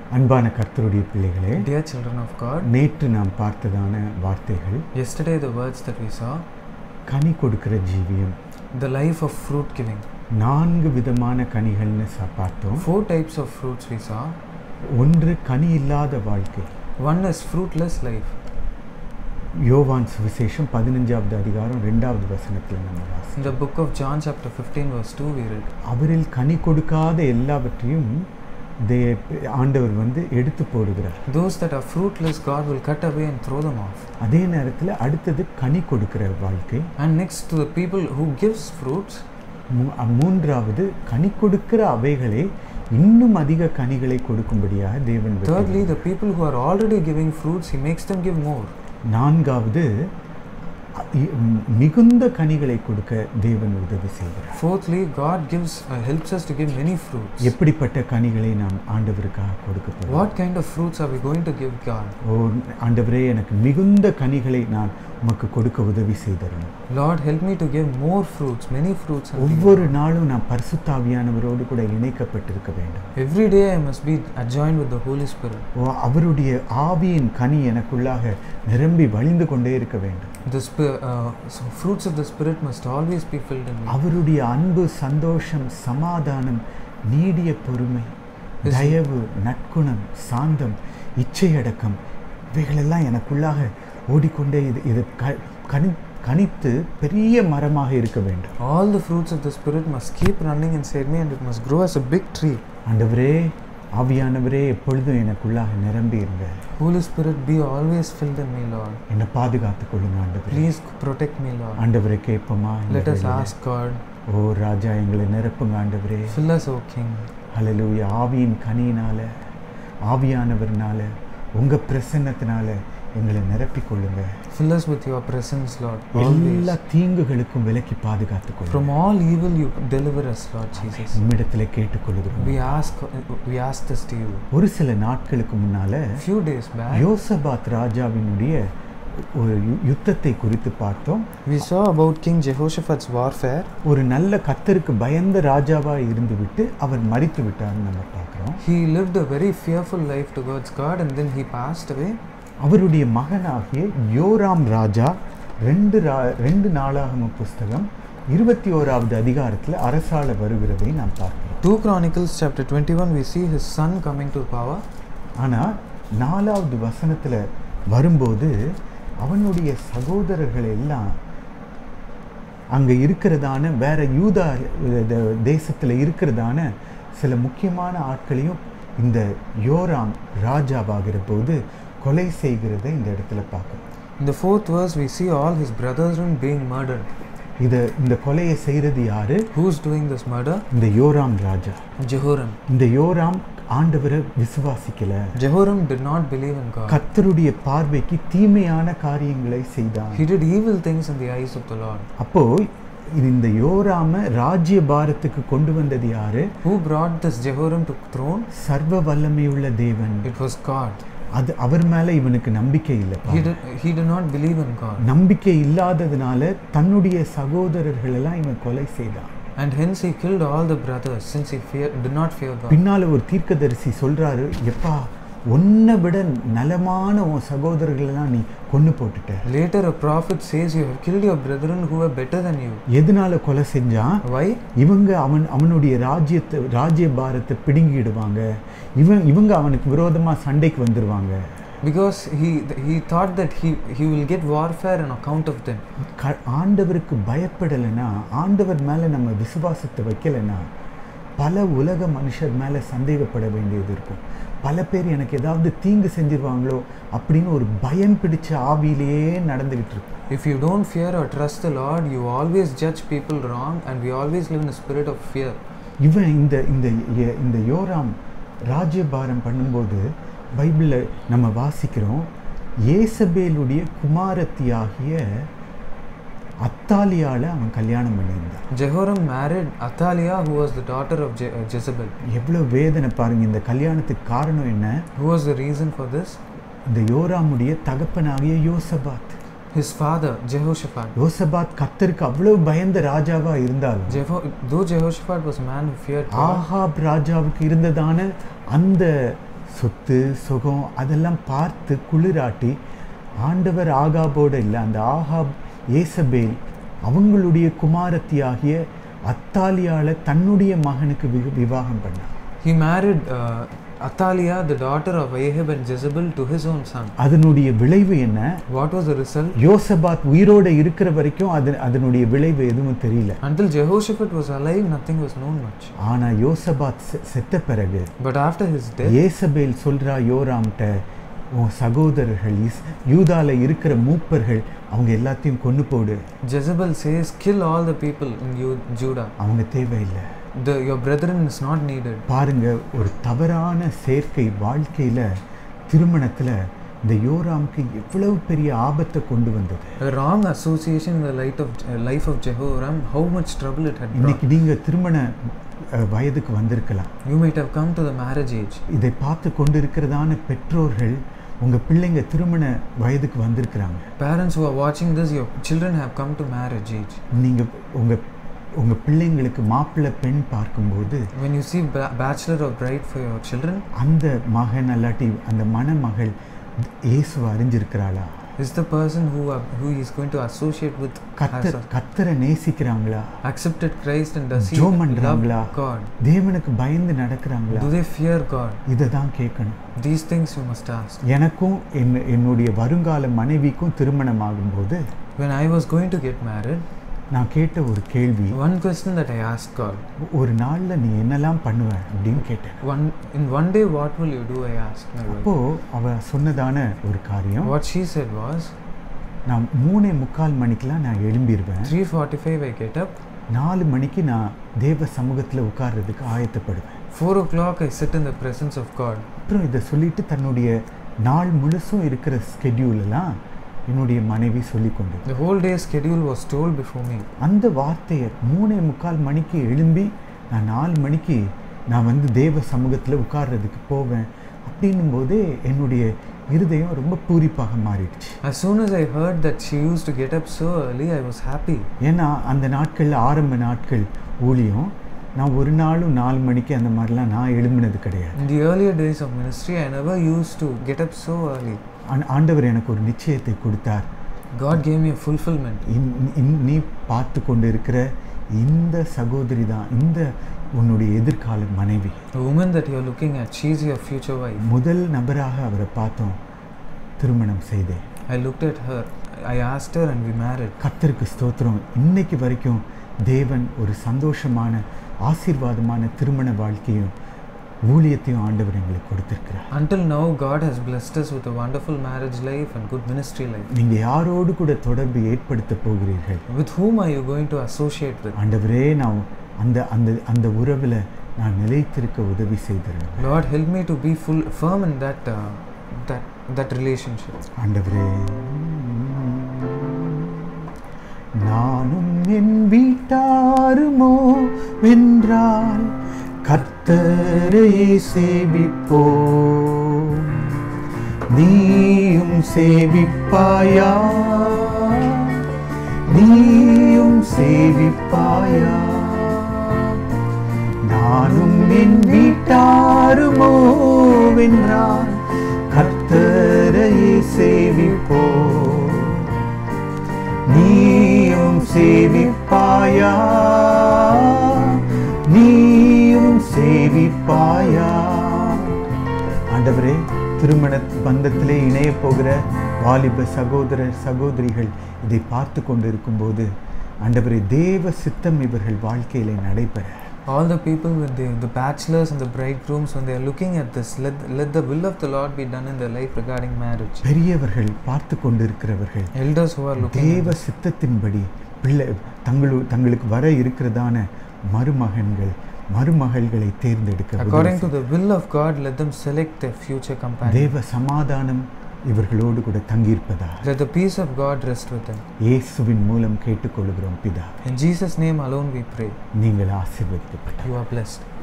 அன்பான கர்த்தருடைய பிள்ளைகளே Dear children of God, நேற்று நாம் பார்த்ததான வார்த்தைகள் yesterday the words that we saw, கனி கொடுக்கிற ஜீவியம் the life of fruit giving. நான்கு விதமான கனிகள்னு ச- பார்த்தோம் Four types of fruits we saw. ஒன்று கனி இல்லாத வாழ்க்கை One is fruitless life. யோவான் சுவிசேஷம் பதினஞ்சாவது அதிகாரம் ரெண்டாவது வசனத்தில் நம்ம வாசி In the book of John, chapter 15, verse 2, we read, அவரில் கனி கொடுக்காத எல்லாவற்றையும் தே ஆண்டவர் வந்து எடுத்து போடுகிறார் Those that are fruitless, God will cut away and throw them off. அதே நேரத்தில் அடுத்தது கனி கொடுக்கிற வாழ்க்கை And next to the people who gives fruits, மூ- அ- மூன்றாவது கனி கொடுக்கிற அவைகளே இன்னும் அதிக கனிகளை கொடுக்கும்படியாக தேவன் thirdly, விரும்புகிறார். the people who are already giving fruits, He makes them give more. நான்காவது அ- இ- ம், மிகுந்த கனிகளை கொடுக்க தேவன் உதவி செய்கிறார் Fourthly, God gives uh, helps us to give many fruits. எப்படிப்பட்ட கனிகளை நாம் ஆண்டவருக்காக கொடுக்க போகிறோம் What kind of fruits are we going to give God? ஓ ஆண்டவரே எனக்கு மிகுந்த கனிகளை நான் உமக்கு கொடுக்க உதவி செய்தரணும் Lord, help me to give more fruits, many fruits. unto you. ஒவ்வொரு நாளும் நான் பரிசுத்தாவியானவரோடு கூட இணைக்கப்பட்டிருக்க வேண்டும் Every day I must be adjoined with the Holy Spirit. ஓ அவருடைய ஆவியின் கனி எனக்குள்ளாக நிரம்பி வழிந்து கொண்டே இருக்க வேண்டும் The spi- uh, so fruits of the Spirit must always be filled in me. அவருடைய அன்பு சந்தோஷம் சமாதானம் நீடிய பொறுமை Yes. தயவு நற்குணம் சாந்தம் இச்சையடக்கம் இவைகளெல்லாம் எனக்குள்ளாக ஓடிக்கொண்டே இது இது க- கனி கனித்து பெரிய மரமாக இருக்க வேண்டும் All the fruits of the Spirit must keep running inside me and it must grow as a big tree. ஆண்டவரே ஆவியானவரே எப்பொழுதும் எனக்குள்ளாக நிரம்பி இருங்க Holy Spirit, be always filled in me, Lord. என்னை பாதுகாத்துக் கொள்ளுங்க ஆண்டவரே Please protect me, Lord. ஆண்டவரை கேட்போமா இந்த Let us வேளையில? ask God, ஓ ராஜா எங்களை நிரப்புங்க ஆண்டவரே fill us, O King. ஹalleluya ஆவியின் கனியினால ஆவியானவர்னால உங்க பிரசன்னத்தினால எங்களை நிரப்பிக் கொள்ளுங்க Fill us with your presence, Lord. எல்லா Always. தீங்குகளுக்கும் விலக்கி பாதுகாத்துக் கொள்ளுங்க From all evil, you deliver us, Lord Jesus. உம்மிடத்துல கேட்டுக்கொள்கிறோம் We ask, we ask this to you. ஒரு சில நாட்களுக்கு முன்னால Few days back, யோசபாத் ராஜாவினுடைய ஒரு யு- யுத்தத்தை குறித்து பார்த்தோம் we saw about King Jehoshaphat's warfare. ஒரு நல்ல கத்தருக்கு பயந்த ராஜாவா இருந்துவிட்டு அவர் மரித்து விட்டார்னு நம்ம பார்க்குறோம் He lived a very fearful life towards God and then he passed away. அவருடைய மகனாகிய யோராம் ராஜா ரெண்டு ரா ரெண்டு நாளாகம புஸ்தகம் இருபத்தி ஓராவது அதிகாரத்தில் அரசாள வருகிறதை நாம் பார்க்கிறோம் 2 Chronicles chapter 21, we see his son coming to power. ஆனால் நாலாவது வசனத்தில் வரும்போது அவனுடைய சகோதரர்கள் எல்லாம் அங்கே இருக்கிறதான வேற யூதா தேசத்தில் இருக்கிறதான சில முக்கியமான ஆட்களையும் இந்த யோராம் ராஜாவாகிற போது கொலை செய்கிறதை இந்த இடத்துல பார்க்குறோம் In the fourth verse, we see all his brethren being murdered. இதை இந்த கொலையை செய்கிறது யாரு Who's doing this murder? இந்த யோராம் ராஜா Jehoram. இந்த யோராம் ஆண்டவரை விசுவாசிக்கல Jehoram did not believe in God. கர்த்தருடைய பார்வைக்கு தீமையான காரியங்களை செய்தான் He did evil things in the eyes of the Lord. அப்போ இது இந்த யோராம ராஜ்ய பாரத்துக்கு கொண்டு வந்தது யாரு Who brought this Jehoram to throne? சர்வ வல்லமையுள்ள தேவன் It was God. அது அவர் மேல இவனுக்கு நம்பிக்கை இல்லை He did, he did not believe in God. நம்பிக்கை இல்லாததுனால தன்னுடைய சகோதரர்கள் எல்லாம் இவன் கொலை செய்தான் And hence he killed all the brothers since he fear, did not fear God. பின்னால ஒரு தீர்க்கதரிசி சொல்றாரு எப்பா உன்னை விட நலமான உன் சகோதரர்களெல்லாம் நீ கொன்னு போட்டுட்ட Later, a prophet says, You have killed your brethren who were better than you. எதனால கொலை செஞ்சான் Why? இவங்க அவன் அவனுடைய ராஜ்யத்தை ராஜ்ய பாரத்தை பிடுங்கிடுவாங்க இவன் இவங்க அவனுக்கு விரோதமா சண்டைக்கு வந்துருவாங்க Because he, he thought that he, he will get warfare on account of them. க ஆண்டவருக்கு பயப்படலைன்னா ஆண்டவர் மேலே நம்ம விசுவாசத்தை வைக்கலைன்னா பல உலக மனுஷர் மேலே சந்தேகப்பட வேண்டியது இருக்கும் பல பேர் எனக்கு ஏதாவது தீங்கு செஞ்சிருவாங்களோ அப்படின்னு ஒரு பயம் பிடிச்ச ஆவியிலேயே நடந்துகிட்டு இருக்கும் If you don't fear or trust the Lord, you always judge people wrong, and we always live in a spirit of fear. இவன் இந்த இந்த எ- இந்த யோராம் ராஜ்யபாரம் பண்ணும்போது பைபிளில் நம்ம வாசிக்கிறோம் ஏசபேலுடைய குமாரத்தியாகிய அத்தாலியால அவன் கல்யாணம் பண்ணியிருந்தான் Jehoram married Athaliah, who was the daughter of Je- uh, Jezebel. எவ்வளோ வேதனை பாருங்க இந்த கல்யாணத்துக்கு காரணம் என்ன Who was the reason for this? இந்த யோராமுடைய தகப்பனாகிய யோசபாத் His father, Jehoshaphat. யோசபாத் கர்த்தருக்கு அவ்வளவு பயந்த ராஜாவா இருந்தாலும் Jeho- though Jehoshaphat was a man who feared God, Ahab ராஜாவுக்கு இருந்ததான அந்த சொத்து சுகம் அதெல்லாம் பார்த்து குளிராட்டி ஆண்டவர் ஆகாபோடு இல்லை அந்த ஆகாப் ஏசபேல் அவங்களுடைய குமாரத்தியாகிய அத்தாலியால தன்னுடைய மகனுக்கு வி- விவாகம் பண்ணார் He married uh, Athaliah, the daughter of Ahab and Jezebel, to his own son. அதனுடைய விளைவு என்ன What was the result? யோசபாத் உயிரோட இருக்கிற வரைக்கும் அது அதனுடைய விளைவு எதுவும் தெரியல Until Jehoshaphat was alive, nothing was known much. ஆனா யோசபாத் செ- செத்த பிறகு But after his death, ஏசபேல் சொல்றா யோராம்கிட்ட உன் சகோதரர்கள் இஸ் யூதால இருக்கிற மூப்பர்கள் அவங்க எல்லாத்தையும் கொண்டு போடு Jezebel says, Kill all the people in Ju- Judah. அவங்க தேவையில்லை The, your brethren is not needed. பாருங்க ஒரு தவறான சேர்க்கை வாழ்க்கையில திருமணத்துல இந்த யோராமுக்கு எவ்வளவு பெரிய ஆபத்தை கொண்டு வந்தது A wrong association in the light of, uh, life of Jehoram, how much trouble it had brought. இன்னைக்கு நீங்க திருமண அஹ், வயதுக்கு வந்திருக்கலாம் You might have come to the marriage age. இதை பார்த்து கொண்டிருக்கிறதான பெற்றோர்கள் உங்க பிள்ளைங்க திருமண வயதுக்கு வந்திருக்கிறாங்க Parents who are watching this, your children have come to marriage age. நீங்க உங்க உங்க பிள்ளைங்களுக்கு மாப்பிள்ளை பெண் பார்க்கும்போது When you see ba- bachelor or bride for your children, அந்த மகன் அல்லாட்டி அந்த மணமகள் இயேசுவை அறிஞ்சிருக்கிறாளா is the person who are, who is going to associate with கத்தர் has கத்தரை நேசிக்கிறாங்களா accepted Christ and does he ஜெபம் love பண்றாங்களா? God? தேவனுக்கு பயந்து நடக்கிறாங்களா Do they fear God? இதை தான் கேட்கணும் These things you must ask. எனக்கும் என் என்னுடைய வருங்கால மனைவிக்கும் திருமணம் ஆகும்போது When I was going to get married, நான் கேட்ட ஒரு கேள்வி one question that I asked God, ஒரு நாள்ல நீ என்னெல்லாம் பண்ணுவ அப்படின்னு கேட்டேன் one in one day what will you do? I asked my wife. அப்போ அவ சொன்னதான ஒரு காரியம் What she said was, நான் மூணே முக்கால் மணிக்கெல்லாம் நான் எழும்பிடுவேன் 3:45 I get up, நாலு மணிக்கு நான் தேவ சமூகத்துல உட்கார்றதுக்கு ஆயத்தப்படுவேன் 4 o'clock I sit in the presence of God. அப்புறம் இதை சொல்லிட்டு தன்னுடைய நாள் முழுசும் இருக்கிற ஸ்கெடியூல் எல்லாம் என்னுடைய மனைவி சொல்லி கொண்டு The whole day schedule was told before me. அந்த வார்த்தையை மூணே முக்கால் மணிக்கு எழும்பி நான் நாலு மணிக்கு நான் வந்து தேவ சமூகத்தில் உட்கார்றதுக்கு போவேன் அப்படின்னும் போதே என்னுடைய இருதயம் ரொம்ப பூரிப்பாக மாறிடுச்சு As soon as I heard that she used to get up so early, I was happy. ஏன்னா அந்த நாட்களில் ஆரம்ப நாட்கள் ஊழியம் நான் ஒரு நாளும் நாலு மணிக்கு அந்த மாதிரிலாம் நான் எழும்பினது கிடையாது In the earlier days of ministry, I never used to get up so early. ஆண்- ஆண்டவர் எனக்கு ஒரு நிச்சயத்தை கொடுத்தார் God gave me a fulfillment. இன்- இன்- நீ பார்த்து கொண்டு இருக்கிற இந்த சகோதரி தான் இந்த உன்னுடைய எதிர்கால மனைவி The woman that you're looking at, she's your future wife. முதல் நபராக அவரை பார்த்தோம் திருமணம் செய்தேன் I looked at her, I asked her, and we married. கர்த்தருக்கு ஸ்தோத்திரம் இன்னைக்கு வரைக்கும் தேவன் ஒரு சந்தோஷமான ஆசீர்வாதமான திருமண வாழ்க்கையும் ஊழியத்தையும் ஆண்டவர் எங்களுக்கு கொடுத்திருக்கிறார் Until now, God has blessed us with a wonderful marriage life and good ministry life. நீங்க யாரோடு கூட தொடர்பு ஏற்படுத்த போகிறீர்கள் With whom are you going to associate with? ஆண்டவரே நான் அந்த அந்த அந்த உறவுல நான் நிலைத்திருக்க உதவி செய்திருந்தேன் Lord, help me to be full firm in that uh, that that relationship. ஆண்டவரே நானும் என் வீட்டாருமோ வென்றால் கர்த்தரையே சேவிப்போ நீயும் சேவிப்பாயா நீயும் சேவிப்பாயா நானும் என் வீட்டாருமோ வென்றால் கர்த்தரையே சேவிப்போ நீயும் சேவிப்பாயா நீயும் சேவிப்பாயா ஆண்டவரே திருமண பந்தத்திலே இணைய போகிற வாலிப சகோதரர் சகோதரிகள் இதை பார்த்து கொண்டிருக்கும்போது ஆண்டவரே தேவ சித்தம் இவர்கள் வாழ்க்கையிலே நடைபெற All the people with the, the bachelors and the bridegrooms, when they are looking at this, let, let the will of the Lord be done in their life regarding marriage. பெரியவர்கள் பார்த்து கொண்டிருக்கிறவர்கள் Elders who are looking தேவ at சித்தத்தின்படி பிள்ளை தங்களு தங்களுக்கு வர இருக்கிறதான மருமகன்கள் மருமகள்களை தேர்ந்தெடுக்க உதவி according to the will of God, let them select their future companion. தேவ சமாதானம் இவர்களோடு கூட தங்கியிருப்பதா Let the peace of God rest with them. இயேசுவின் மூலம் கேட்டுக்கொள்கிறோம் பிதா In Jesus' name alone we pray. நீங்கள் ஆசீர்வதிக்கப்பட்ட You are blessed.